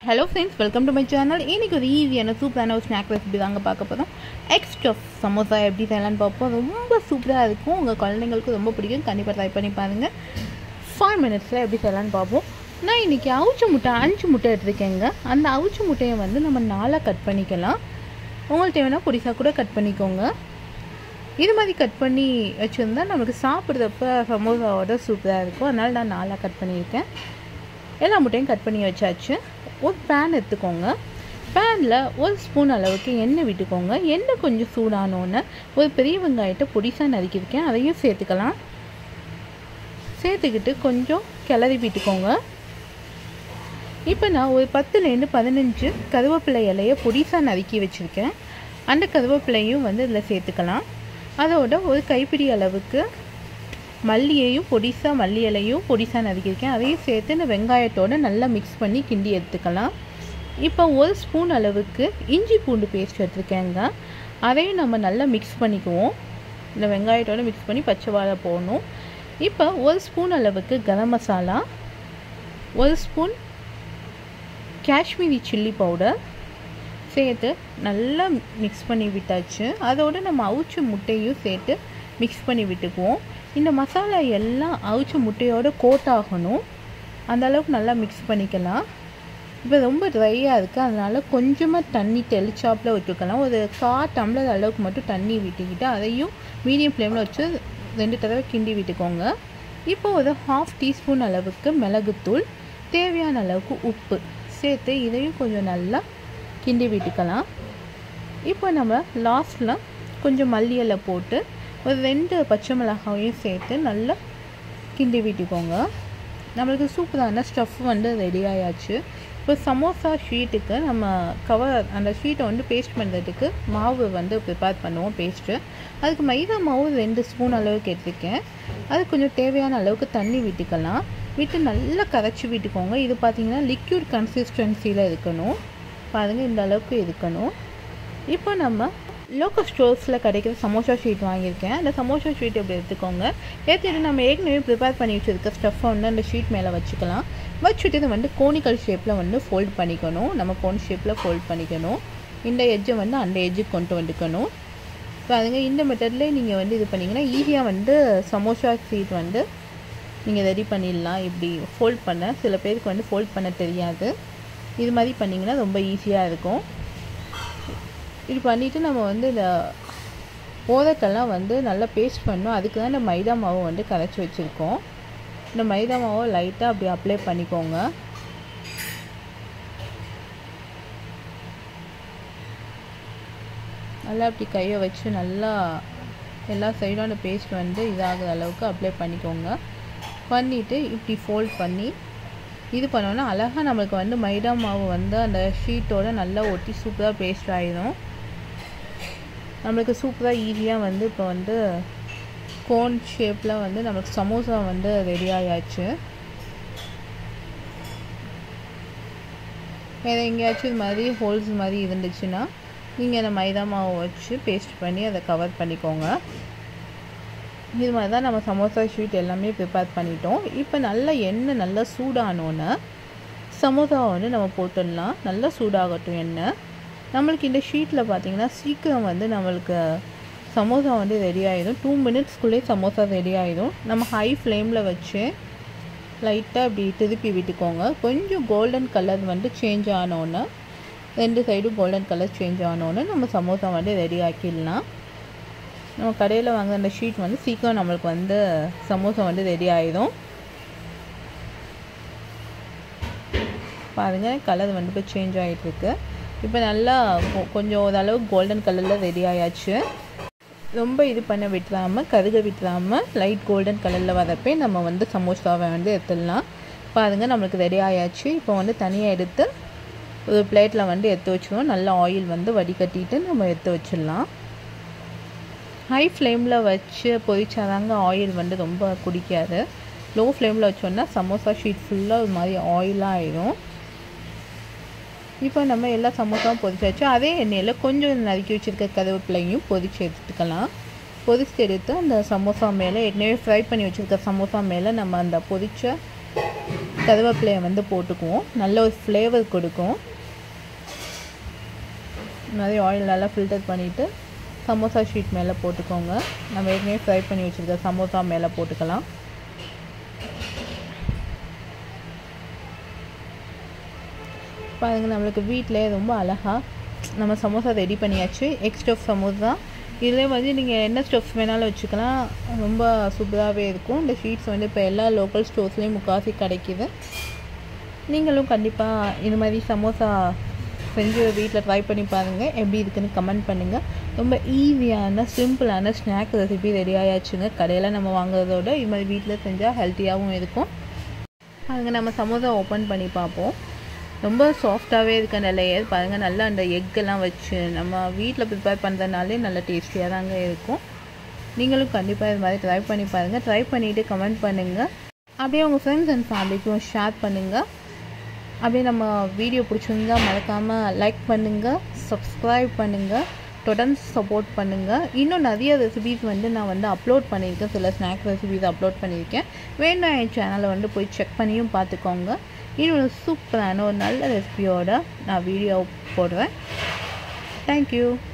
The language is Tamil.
hello friends welcome to my channel இன்றைக்கி ஒரு ஈஸியான சூப்பரான ஒரு ஸ்நாக் ரெசிபி தாங்க பார்க்க போதும் எக்ஸ்ட்ரா சமோசா எப்படி செய்யலாம்னு பார்ப்போம் ரொம்ப சூப்பராக இருக்கும் உங்கள் குழந்தைங்களுக்கு ரொம்ப பிடிக்கும் கண்டிப்பாக ட்ரை பண்ணி பாருங்கள் ஃபைவ் மினிட்ஸில் எப்படி செய்யலாம்னு பார்ப்போம் நான் இன்றைக்கி அவிச்ச முட்டை அஞ்சு முட்டை எடுத்துருக்கேங்க அந்த அவிச்ச முட்டையை வந்து நம்ம நாளாக கட் பண்ணிக்கலாம் உங்களுக்கு தேவைன்னா பொடிசாக கூட கட் பண்ணிக்கோங்க இது மாதிரி கட் பண்ணி வச்சுருந்தா நமக்கு சாப்பிட்றப்ப சமோசாவோட சூப்பராக இருக்கும் அதனால் நான் நாளாக கட் பண்ணியிருக்கேன் எல்லா முட்டையும் கட் பண்ணி வச்சாச்சு ஒரு பேன் எடுத்துக்கோங்க பேனில் ஒரு ஸ்பூன் அளவுக்கு எண்ணெய் விட்டுக்கோங்க எண்ணெய் கொஞ்சம் சூடானோன்னு ஒரு பெரிய வெங்காயத்தை பொடிசாக நறுக்கியிருக்கேன் அதையும் சேர்த்துக்கலாம் சேர்த்துக்கிட்டு கொஞ்சம் கிளறி விட்டுக்கோங்க இப்போ நான் ஒரு பத்துலேருந்து பதினஞ்சு கருவேப்பிலை இலையை பொடிசாக நறுக்கி வச்சுருக்கேன் அந்த கருவேப்பிலையும் வந்து இதில் சேர்த்துக்கலாம் அதோட ஒரு கைப்பிடி அளவுக்கு மல்லியையும் பொடிசாக மல்லி இலையும் பொடிசாக நறுக்கியிருக்கேன் அதையும் சேர்த்து இந்த வெங்காயத்தோடு நல்லா மிக்ஸ் பண்ணி கிண்டி எடுத்துக்கலாம் இப்போ ஒரு ஸ்பூன் அளவுக்கு இஞ்சி பூண்டு பேஸ்ட் எடுத்துருக்கேங்க அதையும் நம்ம நல்லா மிக்ஸ் பண்ணிக்குவோம் இந்த வெங்காயத்தோடு மிக்ஸ் பண்ணி பச்சை வாழை போடணும் இப்போ ஒரு ஸ்பூன் அளவுக்கு கரம் மசாலா ஒரு ஸ்பூன் காஷ்மீரி சில்லி பவுடர் சேர்த்து நல்லா மிக்ஸ் பண்ணி விட்டாச்சு அதோடு நம்ம அவிச்ச முட்டையும் சேர்த்து மிக்ஸ் பண்ணி விட்டுக்குவோம் இந்த மசாலா எல்லாம் அவிச்ச முட்டையோட கோட் ஆகணும் அந்த அளவுக்கு நல்லா மிக்ஸ் பண்ணிக்கலாம் இப்போ ரொம்ப ட்ரையாக இருக்குது அதனால் கொஞ்சமாக தண்ணி தெளிச்சாப்பில் விட்டுக்கலாம் ஒரு கா டம்ளர் அளவுக்கு மட்டும் தண்ணி விட்டுக்கிட்டு அதையும் மீடியம் ஃப்ளேமில் வச்சு ரெண்டு தடவை கிண்டி விட்டுக்கோங்க இப்போ ஒரு ஹாஃப் டீஸ்பூன் அளவுக்கு மிளகுத்தூள் தேவையான அளவுக்கு உப்பு சேர்த்து இதையும் கொஞ்சம் நல்லா கிண்டி விட்டுக்கலாம் இப்போ நம்ம லாஸ்ட்டில் கொஞ்சம் மல்லி இலை போட்டு ஒரு ரெண்டு பச்சை மிளகாயும் சேர்த்து நல்லா கிண்டி விட்டுக்கோங்க நம்மளுக்கு சூப்பரான ஸ்டஃப் வந்து ரெடி ஆயாச்சு இப்போ சமோசா ஷீட்டுக்கு நம்ம கவர் அந்த ஷீட்டை வந்து பேஸ்ட் பண்ணுறதுக்கு மாவு வந்து ப்ரிப்பேர் பண்ணுவோம் பேஸ்ட்டு அதுக்கு மைதா மாவு ரெண்டு ஸ்பூன் அளவுக்கு எடுத்துக்கேன் அது கொஞ்சம் தேவையான அளவுக்கு தண்ணி விட்டுக்கலாம் விட்டு நல்லா கரைச்சி விட்டுக்கோங்க இது பார்த்திங்கன்னா லிக்யூட் கன்சிஸ்டன்சியில் இருக்கணும் பாருங்கள் இந்த அளவுக்கு இருக்கணும் இப்போ நம்ம லோக்கல் ஸ்டோர்ஸில் கிடைக்கிற சமோசா ஷீட் வாங்கியிருக்கேன் அந்த சமோசா ஷீட் எப்படி எடுத்துக்கோங்க ஏற்றிட்டு நம்ம ஏற்கனவே ப்ரிப்பேர் பண்ணி வச்சுருக்க ஸ்டஃப்பை வந்து அந்த ஷீட் மேலே வச்சுக்கலாம் வச்சுட்டு இதை வந்து கோனிக்கல் ஷேப்பில் வந்து ஃபோல்ட் பண்ணிக்கணும் நம்ம கோன் ஷேப்பில் ஃபோல்ட் பண்ணிக்கணும் இந்த எஜ்ஜை வந்து அந்த எஜ்ஜுக்கு கொண்டு வந்துக்கணும் ஸோ அதுங்க இந்த மெத்தட்லேயே நீங்கள் வந்து இது பண்ணிங்கன்னா ஈஸியாக வந்து சமோசா ஷீட் வந்து நீங்கள் ரெடி பண்ணிடலாம் இப்படி ஃபோல்ட் பண்ண சில பேருக்கு வந்து ஃபோல்ட் பண்ண தெரியாது இது மாதிரி பண்ணிங்கன்னா ரொம்ப ஈஸியாக இருக்கும் இது பண்ணிவிட்டு நம்ம வந்து இந்த ஓதக்கெல்லாம் வந்து நல்லா பேஸ்ட் பண்ணோம் அதுக்கு தான் இந்த மைதா மாவு வந்து கரைச்சி வச்சுருக்கோம் இந்த மைதா மாவை லைட்டாக அப்படி அப்ளை பண்ணிக்கோங்க நல்லா அப்படி கையை வச்சு நல்லா எல்லா சைடும் அந்த பேஸ்ட் வந்து இதாகிற அளவுக்கு அப்ளை பண்ணிக்கோங்க பண்ணிவிட்டு இப்படி ஃபோல்ட் பண்ணி இது பண்ணோன்னா அழகாக நம்மளுக்கு வந்து மைதா மாவு வந்து அந்த ஷீட்டோட நல்லா ஒட்டி சூப்பராக பேஸ்ட் ஆகிடும் நம்மளுக்கு சூப்பராக ஈஸியாக வந்து இப்போ வந்து கோன் ஷேப்பில் வந்து நம்மளுக்கு சமோசா வந்து ரெடி ஆயாச்சு வேறு எங்கேயாச்சும் இது மாதிரி ஹோல்ஸ் மாதிரி இருந்துச்சுன்னா நீங்கள் அந்த மைதா மாவை வச்சு பேஸ்ட் பண்ணி அதை கவர் பண்ணிக்கோங்க இது மாதிரி தான் நம்ம சமோசா ஷீட் எல்லாமே ப்ரிப்பேர் பண்ணிட்டோம் இப்போ நல்லா எண்ணெய் நல்லா சூடானோன்னே சமோசாவை வந்து நம்ம போட்டுடலாம் நல்லா சூடாகட்டும் எண்ணெய் நம்மளுக்கு இந்த ஷீட்டில் பார்த்தீங்கன்னா சீக்கிரம் வந்து நம்மளுக்கு சமோசா வந்து ரெடி ஆகிடும் டூ மினிட்ஸ்க்குள்ளேயே சமோசா ரெடி ஆகிடும் நம்ம ஹை ஃப்ளேமில் வச்சு லைட்டாக இப்படி திருப்பி விட்டுக்கோங்க கொஞ்சம் கோல்டன் கலர் வந்து சேஞ்ச் ஆனோன்னே ரெண்டு சைடும் கோல்டன் கலர் சேஞ்ச் ஆனோன்னே நம்ம சமோசா வந்து ரெடி ஆக்கிடலாம் நம்ம கடையில் வாங்குற அந்த ஷீட் வந்து சீக்கிரம் நம்மளுக்கு வந்து சமோசா வந்து ரெடி ஆகிடும் பாருங்கள் கலர் வந்து இப்போ சேஞ்ச் ஆகிட்டுருக்கு இப்போ நல்லா கொஞ்சம் ஓரளவு கோல்டன் கலரில் ரெடி ஆயாச்சு ரொம்ப இது பண்ண விட்டுறாமல் கருக விட்டுறாமல் லைட் கோல்டன் கலரில் வரப்பே நம்ம வந்து சமோசாவை வந்து எடுத்துடலாம் பாருங்கள் நம்மளுக்கு ரெடி ஆயாச்சு இப்போ வந்து தனியாக எடுத்து ஒரு பிளேட்டில் வந்து எடுத்து வச்சுருவோம் நல்லா ஆயில் வந்து வடிகட்டிட்டு நம்ம எடுத்து வச்சிடலாம் ஹை ஃப்ளேமில் வச்சு பொரிச்சாதாங்க ஆயில் வந்து ரொம்ப குடிக்காது லோ ஃப்ளேமில் வச்சோன்னா சமோசா ஷீட் ஃபுல்லாக ஒரு மாதிரி ஆயிலாக ஆயிடும் இப்போ நம்ம எல்லா சமோசாவும் பொரிச்சாச்சு அதே எண்ணெயில் கொஞ்சம் நறுக்கி வச்சுருக்க கருவேப்பிலையும் பொரிச்சு எடுத்துக்கலாம் பொரிச்சு எடுத்து அந்த சமோசா மேலே ஏற்கனவே ஃப்ரை பண்ணி வச்சுருக்க சமோசா மேலே நம்ம அந்த பொரிச்ச கருவேப்பிலையை வந்து போட்டுக்குவோம் நல்ல ஒரு ஃப்ளேவர் கொடுக்கும் நிறைய ஆயில் நல்லா ஃபில்டர் பண்ணிவிட்டு சமோசா ஷீட் மேலே போட்டுக்கோங்க நம்ம ஏற்கனவே ஃப்ரை பண்ணி வச்சுருக்க சமோசா மேலே போட்டுக்கலாம் பாருங்கள் நம்மளுக்கு வீட்டிலே ரொம்ப அழகாக நம்ம சமோசா ரெடி பண்ணியாச்சு எக் ஸ்டஃப் சமோசா இதில் வந்து நீங்கள் என்ன ஸ்டஃப்ஸ் வேணாலும் வச்சுக்கலாம் ரொம்ப சூப்பராகவே இருக்கும் இந்த ஷீட்ஸ் வந்து இப்போ எல்லா லோக்கல் ஸ்டோர்ஸ்லேயும் முக்காசி கிடைக்கிது நீங்களும் கண்டிப்பாக இது மாதிரி சமோசா செஞ்சு வீட்டில் ட்ரை பண்ணி பாருங்கள் எப்படி இருக்குன்னு கமெண்ட் பண்ணுங்கள் ரொம்ப ஈஸியான சிம்பிளான ஸ்நாக் ரெசிபி ரெடி ஆயாச்சுங்க கடையில் நம்ம வாங்குறதோட இது மாதிரி வீட்டில் செஞ்சால் ஹெல்த்தியாகவும் இருக்கும் அதுங்க நம்ம சமோசா ஓப்பன் பண்ணி பார்ப்போம் ரொம்ப சாஃப்டாகவே இருக்க அந்த லேயர் பாருங்கள் நல்லா அந்த எக்கெல்லாம் வச்சு நம்ம வீட்டில் ப்ரிப்பேர் பண்ணுறதுனாலே நல்ல டேஸ்டியாக தாங்க இருக்கும் நீங்களும் கண்டிப்பாக இது மாதிரி ட்ரை பண்ணி பாருங்கள் ட்ரை பண்ணிவிட்டு கமெண்ட் பண்ணுங்கள் அப்படியே உங்கள் ஃப்ரெண்ட்ஸ் அண்ட் ஃபேமிலிக்கும் ஷேர் பண்ணுங்கள் அப்படியே நம்ம வீடியோ பிடிச்சிருந்தா மறக்காமல் லைக் பண்ணுங்கள் சப்ஸ்கிரைப் பண்ணுங்கள் தொடர்ந்து சப்போர்ட் பண்ணுங்கள் இன்னும் நிறைய ரெசிபீஸ் வந்து நான் வந்து அப்லோட் பண்ணியிருக்கேன் சில ஸ்நாக் ரெசிபீஸ் அப்லோட் பண்ணியிருக்கேன் வேணும் என் சேனலை வந்து போய் செக் பண்ணியும் பார்த்துக்கோங்க இன்னொரு சூப்பரான ஒரு நல்ல ரெசிபியோட நான் வீடியோ போடுவேன் தேங்க்யூ